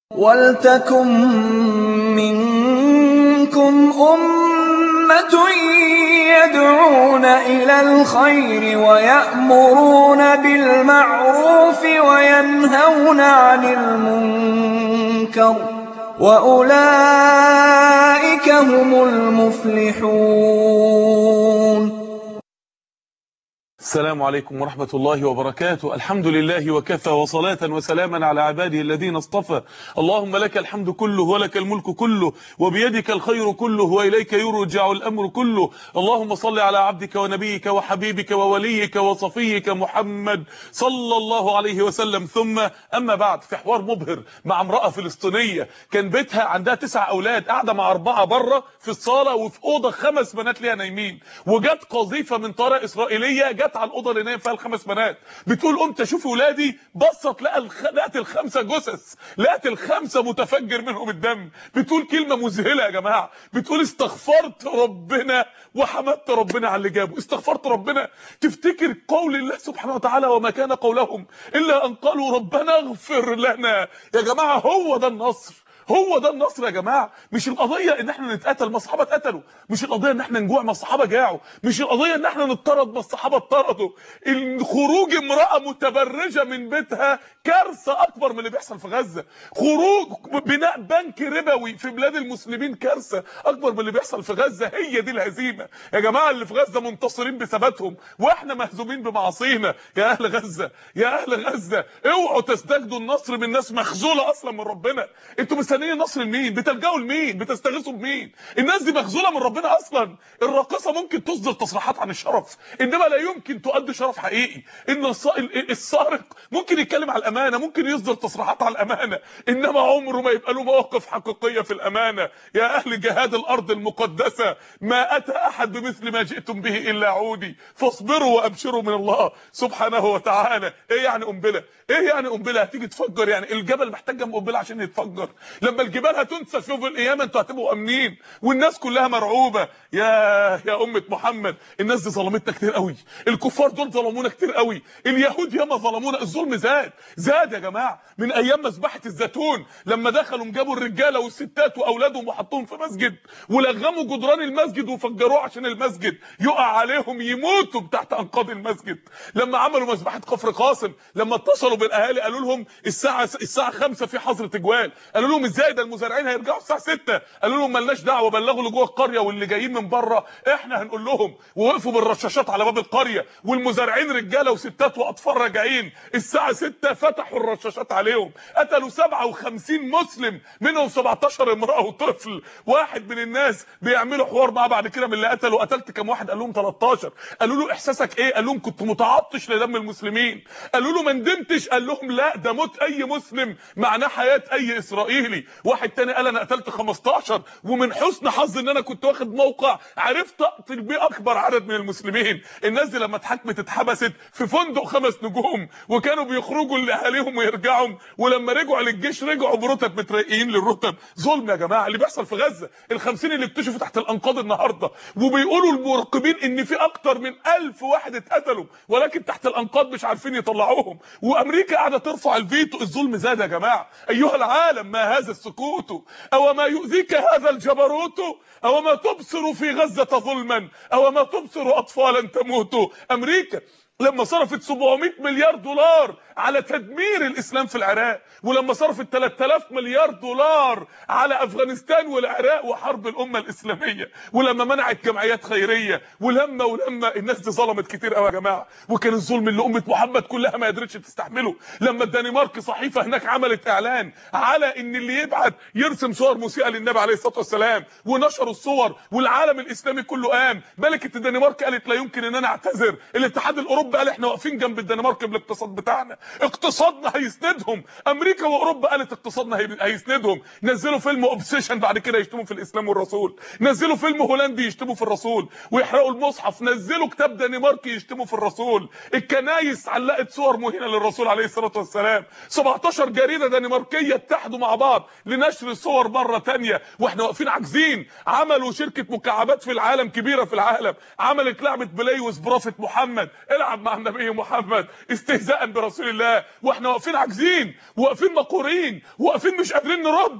وَلْتَكُن مِّنكُمْ أُمَّةٌ يَدْعُونَ إِلَى الْخَيْرِ وَيَأْمُرُونَ بِالْمَعْرُوفِ وَيَنْهَوْنَ عَنِ الْمُنكَرِ ۚ وَأُولَٰئِكَ هُمُ الْمُفْلِحُونَ السلام عليكم ورحمة الله وبركاته الحمد لله وكفى وصلاة وسلاما على عباده الذين اصطفى اللهم لك الحمد كله ولك الملك كله وبيدك الخير كله وإليك يرجع الأمر كله اللهم صل على عبدك ونبيك وحبيبك ووليك وصفيك محمد صلى الله عليه وسلم ثم أما بعد في حوار مبهر مع امرأة فلسطينية كان بيتها عندها تسع أولاد قاعدة مع أربعة بره في الصالة وفي أوضة خمس بنات ليها نايمين وجت قذيفة من طيارة إسرائيلية جت على الاوضه اللي نايم فيها الخمس بنات بتقول قمت اشوف ولادي بصت لقى الخ... لقت الخمسه جثث لقت الخمسه متفجر منهم الدم بتقول كلمه مذهله يا جماعه بتقول استغفرت ربنا وحمدت ربنا على اللي جابه استغفرت ربنا تفتكر قول الله سبحانه وتعالى وما كان قولهم الا ان قالوا ربنا اغفر لنا يا جماعه هو ده النصر هو ده النصر يا جماعه مش القضيه ان احنا نتقتل ما الصحابه اتقتلوا مش القضيه ان احنا نجوع ما الصحابه جاعوا مش القضيه ان احنا نطرد ما الصحابه اتطردوا خروج امراه متبرجه من بيتها كارثه اكبر من اللي بيحصل في غزه خروج بناء بنك ربوي في بلاد المسلمين كارثه اكبر من اللي بيحصل في غزه هي دي الهزيمه يا جماعه اللي في غزه منتصرين بثباتهم واحنا مهزومين بمعاصينا يا اهل غزه يا اهل غزه اوعوا تستجدوا النصر من ناس مخذوله اصلا من ربنا انتوا مستنيين النصر لمين بتلجأوا لمين بتستغيثوا بمين الناس دي مخذوله من ربنا اصلا الراقصه ممكن تصدر تصريحات عن الشرف انما لا يمكن تؤدي شرف حقيقي ان السارق ممكن يتكلم على الامانه ممكن يصدر تصريحات على الامانه انما عمره ما يبقى له مواقف حقيقيه في الامانه يا اهل جهاد الارض المقدسه ما اتى احد بمثل ما جئتم به الا عودي فاصبروا وابشروا من الله سبحانه وتعالى ايه يعني قنبله ايه يعني قنبله هتيجي تفجر يعني الجبل محتاج جنب قنبله عشان يتفجر لما الجبال هتنسف يوم القيامه انتوا هتبقوا امنين والناس كلها مرعوبه يا يا امه محمد الناس دي ظلمتنا كتير قوي الكفار دول ظلمونا كتير قوي اليهود ياما ظلمونا الظلم زاد زاد يا جماعه من ايام مذبحه الزيتون لما دخلوا جابوا الرجاله والستات واولادهم وحطوهم في مسجد ولغموا جدران المسجد وفجروه عشان المسجد يقع عليهم يموتوا تحت انقاض المسجد لما عملوا مذبحه كفر قاسم لما اتصلوا بالاهالي قالوا لهم الساعه الساعه 5 في حظر تجوال قالوا لهم ازاي ده المزارعين هيرجعوا الساعه 6 قالوا لهم ملناش دعوه بلغوا اللي جوه القريه واللي جايين من بره احنا هنقول لهم ووقفوا بالرشاشات على باب القريه والمزارعين رجاله وستات واطفال راجعين الساعه 6 فتحوا الرشاشات عليهم قتلوا 57 مسلم منهم 17 امراه وطفل واحد من الناس بيعملوا حوار معاه بعد كده من اللي قتلوا قتلت كام واحد قال لهم 13 قالوا له احساسك ايه قال لهم كنت متعطش لدم المسلمين قالوا له ما ندمتش قال لهم لا ده موت اي مسلم معناه حياه اي اسرائيلي واحد تاني قال انا قتلت 15 ومن حسن حظي ان انا كنت واخد موقع عرفت اقتل بيه اكبر عدد من المسلمين الناس دي لما اتحكمت اتحبست في فندق خمس نجوم وكانوا بيخرجوا لاهاليهم ويرجعوا ولما رجعوا للجيش رجعوا برتب مترقيين للرتب ظلم يا جماعه اللي بيحصل في غزه ال50 اللي اكتشفوا تحت الانقاض النهارده وبيقولوا المراقبين ان في اكتر من 1000 واحد اتقتلوا ولكن تحت الانقاض مش عارفين يطلعوهم وامريكا قاعده ترفع الفيتو الظلم زاد يا جماعه ايها العالم ما هذا السكوت او ما يؤذيك هذا الجبروت او ما تبصر في غزه ظلما او ما تبصر اطفالا تموت امريكا لما صرفت 700 مليار دولار على تدمير الاسلام في العراق ولما صرفت 3000 مليار دولار على افغانستان والعراق وحرب الامه الاسلاميه ولما منعت جمعيات خيريه ولما ولما الناس دي ظلمت كتير قوي يا جماعه وكان الظلم اللي امه محمد كلها ما قدرتش تستحمله لما الدنمارك صحيفه هناك عملت اعلان على ان اللي يبعت يرسم صور مسيئه للنبي عليه الصلاه والسلام ونشروا الصور والعالم الاسلامي كله قام ملكه الدنمارك قالت لا يمكن ان انا اعتذر الاتحاد الاوروبي قال احنا واقفين جنب الدنمارك بالاقتصاد بتاعنا اقتصادنا هيسندهم امريكا واوروبا قالت اقتصادنا هيسندهم نزلوا فيلم اوبسيشن بعد كده يشتموا في الاسلام والرسول نزلوا فيلم هولندي يشتموا في الرسول ويحرقوا المصحف نزلوا كتاب دنماركي يشتموا في الرسول الكنايس علقت صور مهينه للرسول عليه الصلاه والسلام 17 جريده دنماركيه اتحدوا مع بعض لنشر الصور مره ثانيه واحنا واقفين عاجزين عملوا شركه مكعبات في العالم كبيره في العالم عملت لعبه بلاي وسبرافت محمد العب بنلعب مع النبي محمد استهزاء برسول الله واحنا واقفين عاجزين واقفين مقهورين واقفين مش قادرين نرد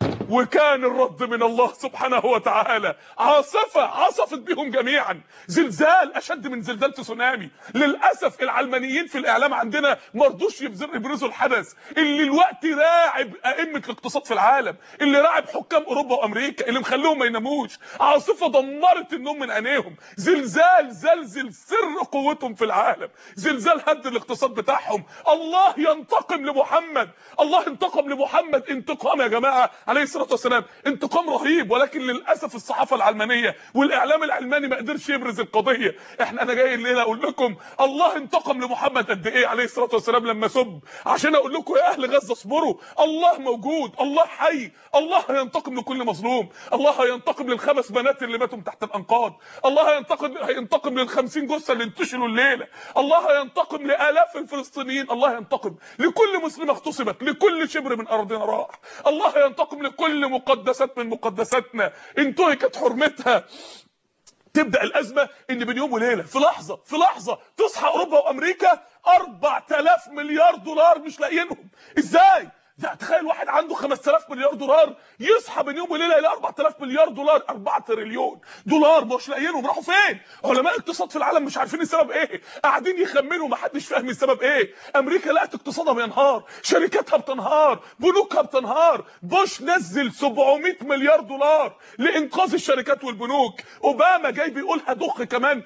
وكان الرد من الله سبحانه وتعالى عاصفة عصفت بهم جميعا زلزال اشد من زلزال تسونامي للاسف العلمانيين في الاعلام عندنا ما رضوش يبذروا يبرزوا الحدث اللي الوقت راعب ائمه الاقتصاد في العالم اللي راعب حكام اوروبا وامريكا اللي مخليهم ما يناموش عاصفه دمرت النوم من عينيهم زلزال زلزل سر قوتهم في العالم زلزال هد الاقتصاد بتاعهم الله ينتقم لمحمد الله انتقم لمحمد انتقام يا جماعه عليه الصلاه والسلام انتقام رهيب ولكن للاسف الصحافه العلمانيه والاعلام العلماني ما قدرش يبرز القضيه احنا انا جاي الليله اقول لكم الله انتقم لمحمد قد ايه عليه الصلاه والسلام لما سب عشان اقول لكم يا اهل غزه اصبروا الله موجود الله حي الله هينتقم لكل مظلوم الله هينتقم للخمس بنات اللي ماتوا تحت الانقاض الله هينتقم هينتقم لل50 جثه اللي انتشلوا الليله الله هينتقم لالاف الفلسطينيين الله ينتقم لكل مسلمه اغتصبت لكل شبر من ارضنا راح الله ينتقم لكل مقدسات من مقدساتنا انتهكت حرمتها تبدا الازمه ان بين يوم وليله في لحظه في لحظه تصحى اوروبا وامريكا 4000 مليار دولار مش لاقيينهم ازاي ده تخيل واحد عنده 5000 مليار دولار يصحى بين يوم وليله يلاقي 4000 مليار دولار 4 تريليون دولار مش لاقيينهم راحوا فين علماء الاقتصاد في العالم مش عارفين السبب ايه قاعدين يخمنوا ما حدش فاهم السبب ايه امريكا لقت اقتصادها بينهار شركاتها بتنهار بنوكها بتنهار بوش نزل 700 مليار دولار لانقاذ الشركات والبنوك اوباما جاي بيقول هضخ كمان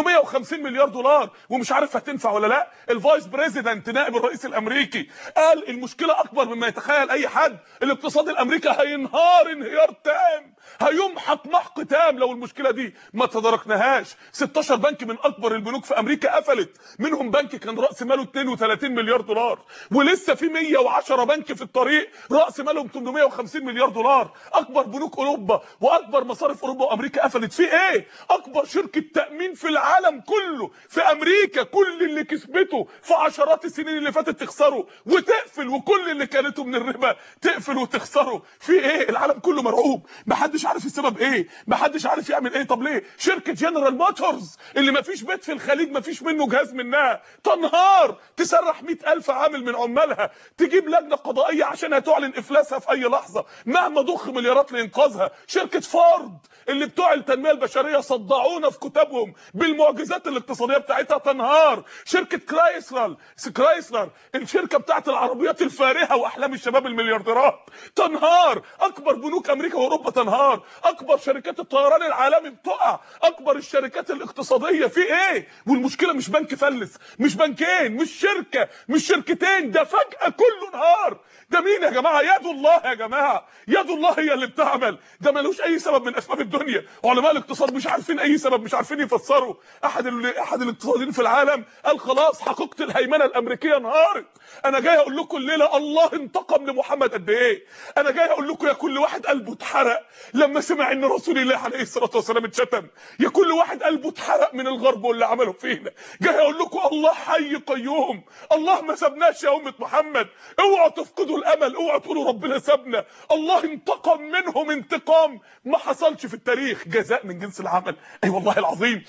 850 مليار دولار ومش عارف هتنفع ولا لا الفايس بريزيدنت نائب الرئيس الامريكي قال المشكله اكبر مما يتخيل اي حد الاقتصاد الامريكي هينهار انهيار تام هيمحق محق تام لو المشكله دي ما تداركناهاش 16 بنك من اكبر البنوك في امريكا قفلت منهم بنك كان راس ماله 32 مليار دولار ولسه في 110 بنك في الطريق راس مالهم 850 مليار دولار اكبر بنوك اوروبا واكبر مصارف اوروبا وامريكا قفلت في ايه اكبر شركه تامين في العالم كله في امريكا كل اللي كسبته في عشرات السنين اللي فاتت تخسره وتقفل وكل اللي كانته من الربا تقفل وتخسره في ايه العالم كله مرعوب محدش عارف السبب ايه محدش عارف يعمل ايه طب ليه شركه جنرال موتورز اللي مفيش بيت في الخليج مفيش منه جهاز منها تنهار تسرح 100000 عامل من عمالها تجيب لجنه قضائيه عشان تعلن افلاسها في اي لحظه مهما ضخ مليارات لانقاذها شركه فورد اللي بتوع التنميه البشريه صدعونا في كتابهم بالمعجزات الاقتصاديه بتاعتها تنهار شركه كرايسلر كرايسلر الشركه بتاعت العربيات الفارهه واحلام الشباب المليارديرات تنهار اكبر بنوك امريكا واوروبا تنهار اكبر شركات الطيران العالمي بتقع اكبر الشركات الاقتصاديه في ايه والمشكله مش بنك فلس مش بنكين مش شركه مش شركتين ده فجاه كله انهار ده مين يا جماعه يد الله يا جماعه يد الله هي اللي بتعمل ده ملوش اي سبب من اسباب الدنيا علماء الاقتصاد مش عارفين اي سبب مش عارفين يفسروا احد ال... احد الاقتصاديين في العالم قال خلاص حقيقه الهيمنه الامريكيه انهارت انا جاي اقول لكم الليله الله انتقم لمحمد قد ايه انا جاي اقول لكم يا كل واحد قلبه اتحرق لما سمع ان رسول الله عليه الصلاه والسلام اتشتم يا كل واحد قلبه اتحرق من الغرب واللي عمله فينا جاي اقول لكم الله حي قيوم الله ما سابناش يا امه محمد اوعوا تفقدوا الامل اوعوا تقولوا ربنا سابنا الله انتقم منهم انتقام ما حصلش في التاريخ جزاء من جنس العمل اي والله العظيم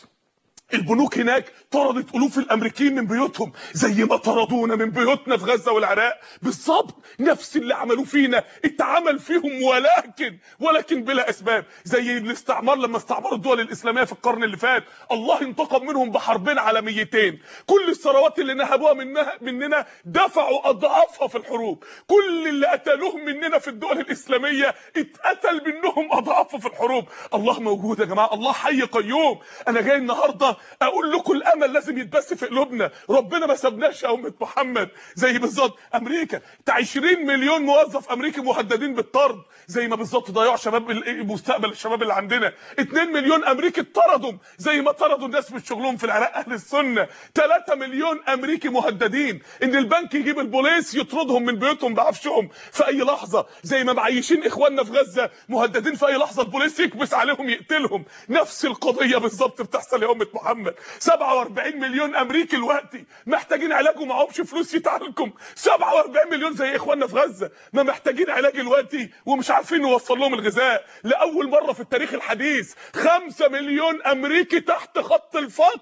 البنوك هناك طردت الوف الامريكيين من بيوتهم زي ما طردونا من بيوتنا في غزه والعراق بالظبط نفس اللي عملوه فينا اتعمل فيهم ولكن ولكن بلا اسباب زي الاستعمار لما استعمروا الدول الاسلاميه في القرن اللي فات الله انتقم منهم بحربين عالميتين كل الثروات اللي نهبوها منها مننا دفعوا اضعافها في الحروب كل اللي قتلوهم مننا في الدول الاسلاميه اتقتل منهم اضعافه في الحروب الله موجود يا جماعه الله حي قيوم انا جاي النهارده اقول لكم الامل لازم يتبث في قلوبنا ربنا ما سابناش يا امه محمد زي بالظبط امريكا بتاع 20 مليون موظف امريكي مهددين بالطرد زي ما بالظبط ضيعوا شباب مستقبل الشباب اللي عندنا 2 مليون امريكي اتطردوا زي ما طردوا الناس من شغلهم في العراق اهل السنه 3 مليون امريكي مهددين ان البنك يجيب البوليس يطردهم من بيوتهم بعفشهم في اي لحظه زي ما معيشين اخواننا في غزه مهددين في اي لحظه البوليس يكبس عليهم يقتلهم نفس القضيه بالظبط بتحصل يا امه محمد 47 مليون امريكي دلوقتي محتاجين علاج ومعهمش فلوس يتعالجوا 47 مليون زي اخواننا في غزه ما محتاجين علاج دلوقتي ومش عارفين نوصل لهم الغذاء لاول مره في التاريخ الحديث 5 مليون امريكي تحت خط الفقر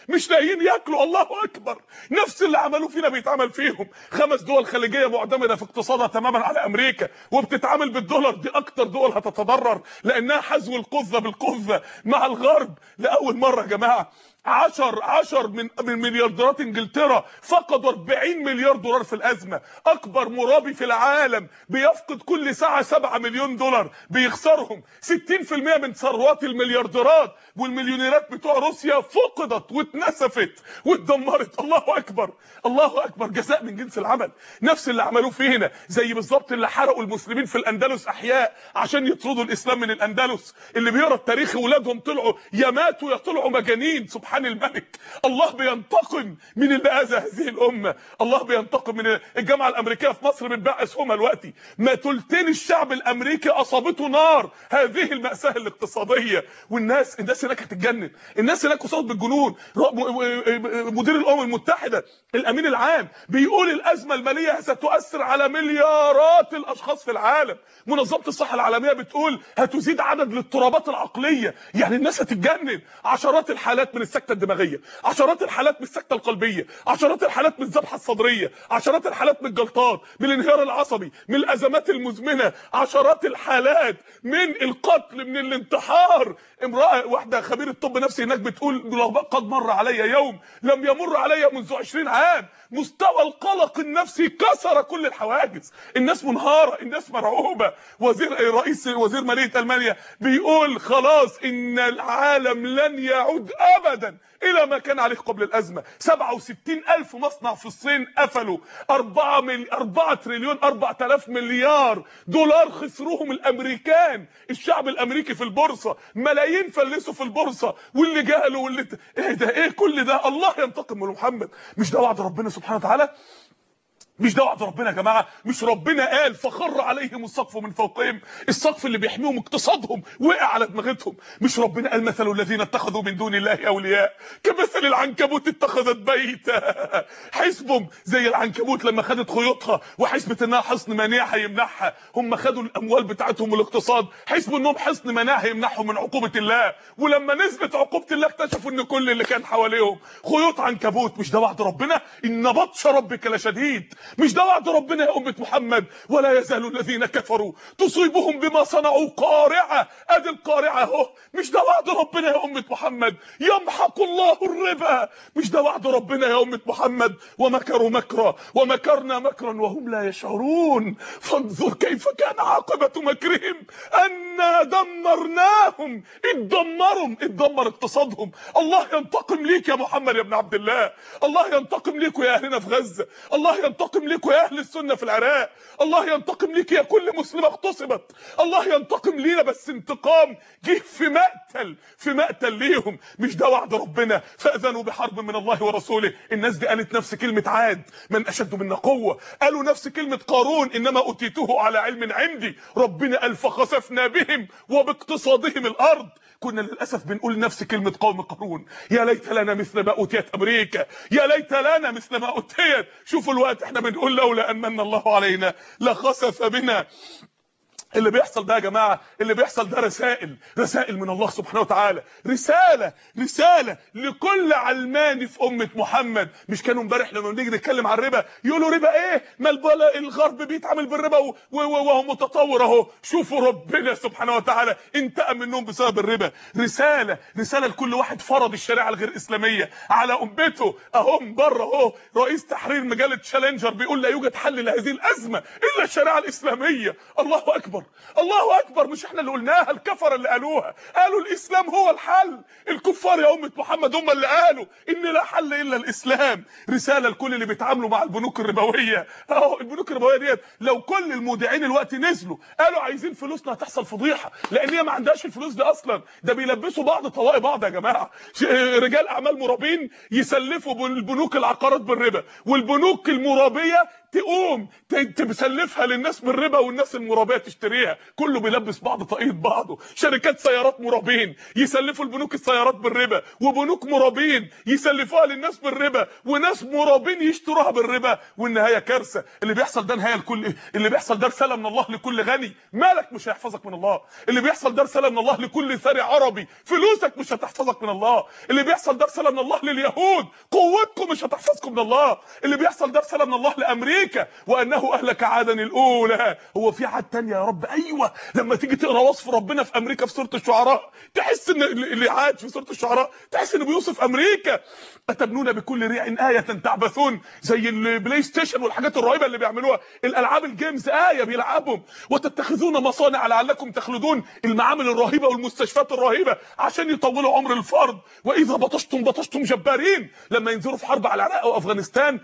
مش لاقيين ياكلوا الله اكبر نفس اللي عملوه فينا بيتعمل فيهم خمس دول خليجيه معتمده في اقتصادها تماما على امريكا وبتتعامل بالدولار دي اكتر دول هتتضرر لانها حذو القذه بالقذه مع الغرب لاول مره يا جماعه عشر عشر من من مليارديرات انجلترا فقدوا 40 مليار دولار في الازمه اكبر مرابي في العالم بيفقد كل ساعه 7 مليون دولار بيخسرهم 60% من ثروات المليارديرات والمليونيرات بتوع روسيا فقدت واتنسفت واتدمرت الله اكبر الله اكبر جزاء من جنس العمل نفس اللي عملوه فينا زي بالظبط اللي حرقوا المسلمين في الاندلس احياء عشان يطردوا الاسلام من الاندلس اللي بيقرا التاريخ ولادهم طلعوا يا ماتوا يا طلعوا مجانين سبحان الملك الله بينتقم من اللي اذى هذه الامه الله بينتقم من الجامعه الامريكيه في مصر بتباع اسهمها دلوقتي ما تلتين الشعب الامريكي اصابته نار هذه الماساه الاقتصاديه والناس الناس هناك هتتجنن الناس هناك اصابت بالجنون مدير الامم المتحده الامين العام بيقول الازمه الماليه ستؤثر على مليارات الاشخاص في العالم منظمه الصحه العالميه بتقول هتزيد عدد الاضطرابات العقليه يعني الناس هتتجنن عشرات الحالات من السكته الدماغيه عشرات الحالات من السكته القلبيه عشرات الحالات من الذبحه الصدريه عشرات الحالات من الجلطات من الانهيار العصبي من الازمات المزمنه عشرات الحالات من القتل من الانتحار امراه واحده خبيره طب نفسي هناك بتقول قد مر علي يوم لم يمر علي منذ 20 عام مستوى القلق النفسي كسر كل الحواجز الناس منهاره الناس مرعوبه وزير رئيس وزير ماليه المانيا بيقول خلاص ان العالم لن يعود ابدا الى ما كان عليه قبل الازمه 67 الف مصنع في الصين قفلوا 4 مل... 4 تريليون 4000 مليار دولار خسروهم الامريكان الشعب الامريكي في البورصه ملايين فلسوا في البورصه واللي جهلوا واللي ايه ده ايه كل ده الله ينتقم من محمد مش ده وعد ربنا سبحانه وتعالى مش ده وعد ربنا يا جماعه مش ربنا قال فخر عليهم السقف من فوقهم السقف اللي بيحميهم اقتصادهم وقع على دماغتهم مش ربنا قال مثل الذين اتخذوا من دون الله اولياء كمثل العنكبوت اتخذت بيتا حسبهم زي العنكبوت لما خدت خيوطها وحسبت انها حصن مانع هيمنعها هم خدوا الاموال بتاعتهم والاقتصاد حسبوا انهم حصن مانع هيمنعهم من عقوبه الله ولما نزلت عقوبه الله اكتشفوا ان كل اللي كان حواليهم خيوط عنكبوت مش ده وعد ربنا ان بطش ربك لشديد مش ده وعد ربنا يا أمة محمد ولا يزال الذين كفروا تصيبهم بما صنعوا قارعة ادي القارعة اهو مش ده وعد ربنا يا أمة محمد يمحق الله الربا مش ده وعد ربنا يا أمة محمد ومكروا مكرا ومكرنا مكرا وهم لا يشعرون فانظر كيف كان عاقبة مكرهم أنا دمرناهم اتدمرهم اتدمر اقتصادهم الله ينتقم ليك يا محمد يا ابن عبد الله الله ينتقم ليكوا يا أهلنا في غزة الله ينتقم ليكوا يا أهل السنة في العراق الله ينتقم ليك يا كل مسلمة اغتصبت الله ينتقم لينا بس انتقام جه في مقتل في مقتل ليهم مش ده وعد ربنا فأذنوا بحرب من الله ورسوله الناس دي قالت نفس كلمة عاد من أشد منا قوة قالوا نفس كلمة قارون إنما أوتيته على علم عندي ربنا قال فخسفنا بهم وباقتصادهم الأرض كنا للأسف بنقول نفس كلمة قوم قارون يا ليت لنا مثل ما أوتيت أمريكا يا ليت لنا مثل ما أوتيت شوفوا الوقت احنا بنقول لولا أن من الله علينا لخسف بنا اللي بيحصل ده يا جماعه اللي بيحصل ده رسائل رسائل من الله سبحانه وتعالى رساله رساله لكل علماني في امه محمد مش كانوا امبارح لما بنيجي نتكلم عن الربا يقولوا ربا ايه ما البلا الغرب بيتعامل بالربا وهو متطور اهو شوفوا ربنا سبحانه وتعالى انتقم منهم بسبب الربا رساله رساله لكل واحد فرض الشريعه الغير اسلاميه على امته اهو بره اهو رئيس تحرير مجله تشالنجر بيقول لا يوجد حل لهذه الازمه الا الشريعه الاسلاميه الله اكبر الله اكبر مش احنا اللي قلناها الكفر اللي قالوها قالوا الاسلام هو الحل الكفار يا امه محمد هم اللي قالوا ان لا حل الا الاسلام رساله لكل اللي بيتعاملوا مع البنوك الربويه اهو البنوك الربويه ديت لو كل المودعين الوقت نزلوا قالوا عايزين فلوسنا هتحصل فضيحه لان هي ما عندهاش الفلوس دي اصلا ده بيلبسوا بعض طواقي بعض يا جماعه رجال اعمال مرابين يسلفوا بالبنوك العقارات بالربا والبنوك المرابيه تقوم ت- تسلفها للناس بالربا والناس المرابيه تشتريها كله بيلبس بعض طاقيه بعضه شركات سيارات مرابين يسلفوا البنوك السيارات بالربا وبنوك مرابين يسلفوها للناس بالربا وناس مرابين يشتروها بالربا والنهايه كارثه اللي بيحصل ده نهايه لكل اللي بيحصل ده رساله من الله لكل غني مالك مش هيحفظك من الله اللي بيحصل ده رساله من الله لكل ثري عربي فلوسك مش هتحفظك من الله اللي بيحصل ده رساله من الله لليهود قوتكم مش هتحفظكم من الله اللي بيحصل ده رساله من الله لامريكا وانه اهلك عادا الاولى هو في عاد تانية يا رب ايوه لما تيجي تقرا وصف ربنا في امريكا في سوره الشعراء تحس ان اللي عاد في سوره الشعراء تحس انه بيوصف امريكا اتبنون بكل ريع ايه تعبثون زي البلاي ستيشن والحاجات الرهيبه اللي بيعملوها الالعاب الجيمز ايه بيلعبهم وتتخذون مصانع لعلكم تخلدون المعامل الرهيبه والمستشفيات الرهيبه عشان يطولوا عمر الفرد واذا بطشتم بطشتم جبارين لما ينزلوا في حرب على العراق وافغانستان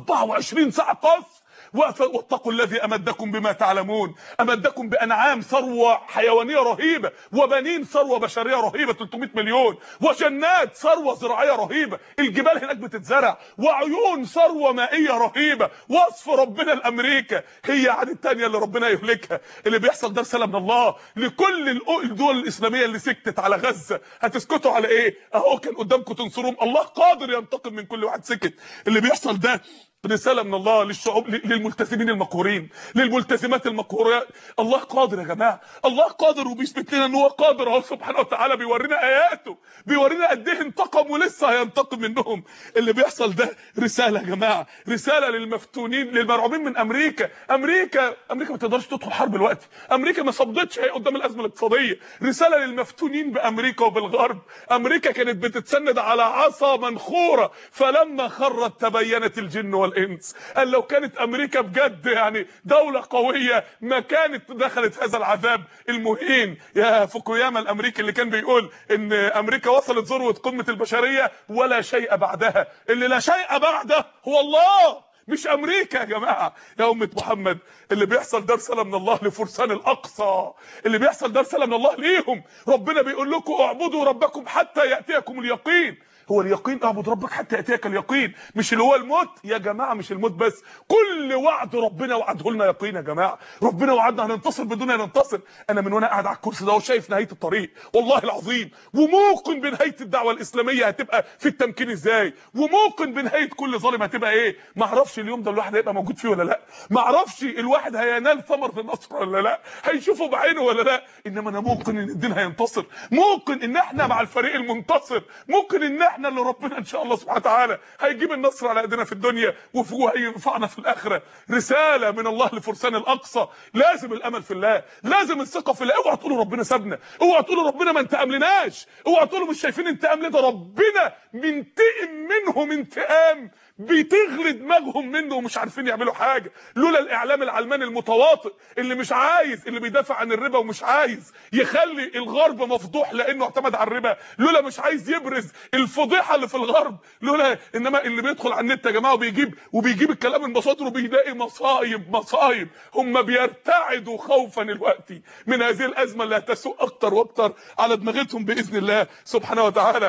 24 ساعه قصف وأف- واتقوا الذي امدكم بما تعلمون امدكم بانعام ثروه حيوانيه رهيبه وبنين ثروه بشريه رهيبه 300 مليون وجنات ثروه زراعيه رهيبه الجبال هناك بتتزرع وعيون ثروه مائيه رهيبه وصف ربنا لامريكا هي عاد التانية اللي ربنا يهلكها اللي بيحصل ده رساله من الله لكل الأ- الدول الاسلاميه اللي سكتت على غزه هتسكتوا على ايه اهو كان قدامكم تنصروهم الله قادر ينتقم من كل واحد سكت اللي بيحصل ده رساله من الله للشعوب للملتزمين المقهورين للملتزمات المقهورات الله قادر يا جماعه الله قادر وبيثبت لنا ان هو قادر اهو سبحانه وتعالى بيورينا اياته بيورينا قد ايه انتقم ولسه هينتقم منهم اللي بيحصل ده رساله يا جماعه رساله للمفتونين للمرعوبين من امريكا امريكا امريكا ما تقدرش تدخل حرب دلوقتي امريكا ما صدتش هي قدام الازمه الاقتصاديه رساله للمفتونين بامريكا وبالغرب امريكا كانت بتتسند على عصا منخوره فلما خرت تبينت الجن والانس قال لو كانت امريكا بجد يعني دوله قويه ما كانت دخلت هذا العذاب المهين يا فوكوياما الامريكي اللي كان بيقول ان امريكا وصلت ذروه قمه البشريه ولا شيء بعدها اللي لا شيء بعده هو الله مش امريكا يا جماعه يا امه محمد اللي بيحصل ده رساله من الله لفرسان الاقصى اللي بيحصل ده رساله من الله ليهم ربنا بيقول لكم اعبدوا ربكم حتى ياتيكم اليقين هو اليقين اعبد ربك حتى ياتيك اليقين مش اللي هو الموت يا جماعه مش الموت بس كل وعد ربنا وعده لنا يقين يا جماعه ربنا وعدنا هننتصر بدون ان ننتصر انا من وانا قاعد على الكرسي ده وشايف نهايه الطريق والله العظيم وموقن بنهايه الدعوه الاسلاميه هتبقى في التمكين ازاي وموقن بنهايه كل ظالم هتبقى ايه ما اعرفش اليوم ده الواحد هيبقى موجود فيه ولا لا ما اعرفش الواحد هينال ثمره النصر ولا لا هيشوفه بعينه ولا لا انما انا موقن ان الدين هينتصر موقن ان احنا مع الفريق المنتصر ممكن ان احنا اللي ربنا ان شاء الله سبحانه وتعالى هيجيب النصر على ايدينا في الدنيا وف- وهينفعنا في الاخره رساله من الله لفرسان الاقصى لازم الامل في الله لازم الثقه في الله اوعى تقولوا ربنا سابنا اوعى تقولوا ربنا ما انتقملناش اوعى تقولوا مش شايفين انتقام ليه ده ربنا منتقم منهم انتقام بتغلي دماغهم منه ومش عارفين يعملوا حاجه لولا الاعلام العلماني المتواطئ اللي مش عايز اللي بيدافع عن الربا ومش عايز يخلي الغرب مفضوح لانه اعتمد على الربا لولا مش عايز يبرز الفضيحه اللي في الغرب لولا انما اللي بيدخل على النت يا جماعه وبيجيب وبيجيب الكلام من مصادره بيلاقي مصايب مصايب هم بيرتعدوا خوفا الوقت من هذه الازمه اللي هتسوء اكتر واكتر على دماغتهم باذن الله سبحانه وتعالى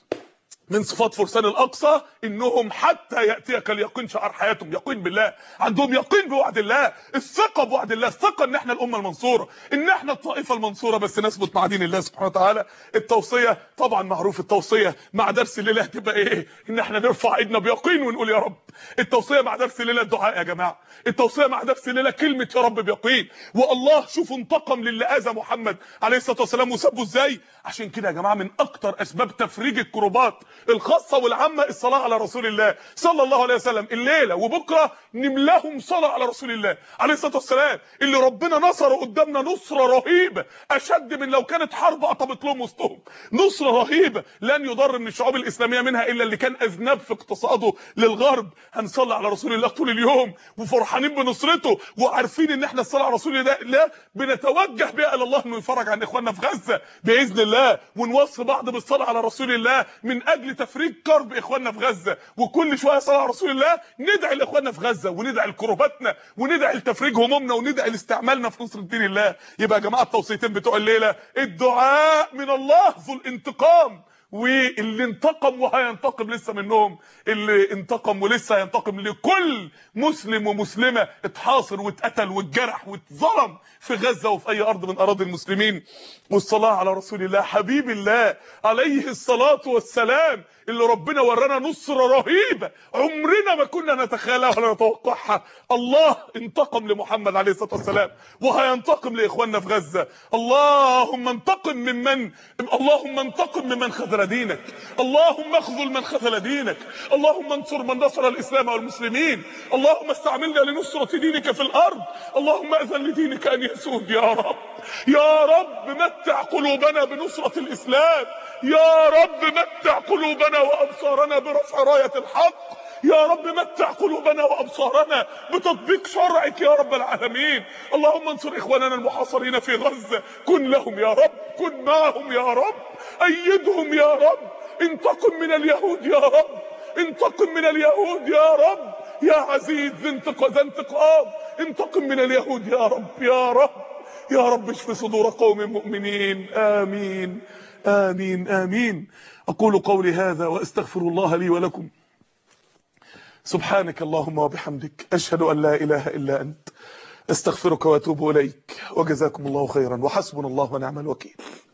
من صفات فرسان الاقصى انهم حتى ياتيك اليقين شعار حياتهم يقين بالله عندهم يقين بوعد الله الثقه بوعد الله الثقه ان احنا الامه المنصوره ان احنا الطائفه المنصوره بس نثبت مع دين الله سبحانه وتعالى التوصيه طبعا معروف التوصيه مع درس الليله هتبقى ايه ان احنا نرفع ايدنا بيقين ونقول يا رب التوصيه مع درس الليله الدعاء يا جماعه التوصيه مع درس الليله كلمه يا رب بيقين والله شوفوا انتقم للي اذى محمد عليه الصلاه والسلام وسابه ازاي عشان كده يا جماعه من اكتر اسباب تفريج الكروبات الخاصه والعامه الصلاه على رسول الله صلى الله عليه وسلم الليله وبكره نملاهم صلاه على رسول الله عليه الصلاه والسلام اللي ربنا نصره قدامنا نصره رهيبه اشد من لو كانت حرب قطبت لهم وسطهم نصره رهيبه لن يضر من الشعوب الاسلاميه منها الا اللي كان اذنب في اقتصاده للغرب هنصلي على رسول الله طول اليوم وفرحانين بنصرته وعارفين ان احنا الصلاه على رسول الله لا بنتوجه بها الى الله انه يفرج عن اخواننا في غزه باذن الله ونوصي بعض بالصلاه على رسول الله من اجل تفريج كرب اخواننا في غزه وكل شويه صلاه على رسول الله ندعي لاخواننا في غزه وندعي لكروباتنا وندعي لتفريج همومنا وندعي لاستعمالنا في نصر دين الله يبقى يا جماعه التوصيتين بتوع الليله الدعاء من الله ذو الانتقام واللي انتقم وهينتقم لسه منهم اللي انتقم ولسه هينتقم لكل مسلم ومسلمه اتحاصر واتقتل واتجرح واتظلم في غزه وفي اي ارض من اراضي المسلمين والصلاه على رسول الله حبيب الله عليه الصلاه والسلام اللي ربنا ورانا نصره رهيبه عمرنا ما كنا نتخيلها ولا نتوقعها الله انتقم لمحمد عليه الصلاه والسلام وهينتقم لاخواننا في غزه اللهم انتقم ممن اللهم انتقم ممن خذل دينك اللهم اخذل من خذل دينك اللهم انصر من نصر الاسلام والمسلمين اللهم استعملنا لنصره دينك في الارض اللهم اذن لدينك ان يسود يا رب يا رب متع قلوبنا بنصره الاسلام يا رب متع قلوبنا وابصارنا برفع رايه الحق يا رب متع قلوبنا وابصارنا بتطبيق شرعك يا رب العالمين اللهم انصر اخواننا المحاصرين في غزه كن لهم يا رب كن معهم يا رب ايدهم يا رب انتقم من اليهود يا رب انتقم من اليهود يا رب يا عزيز ذا انتقام انتقم من اليهود يا رب يا رب يا رب اشف صدور قوم مؤمنين امين امين امين اقول قولي هذا واستغفر الله لي ولكم سبحانك اللهم وبحمدك أشهد أن لا إله إلا أنت استغفرك واتوب إليك وجزاكم الله خيرا وحسبنا الله ونعم الوكيل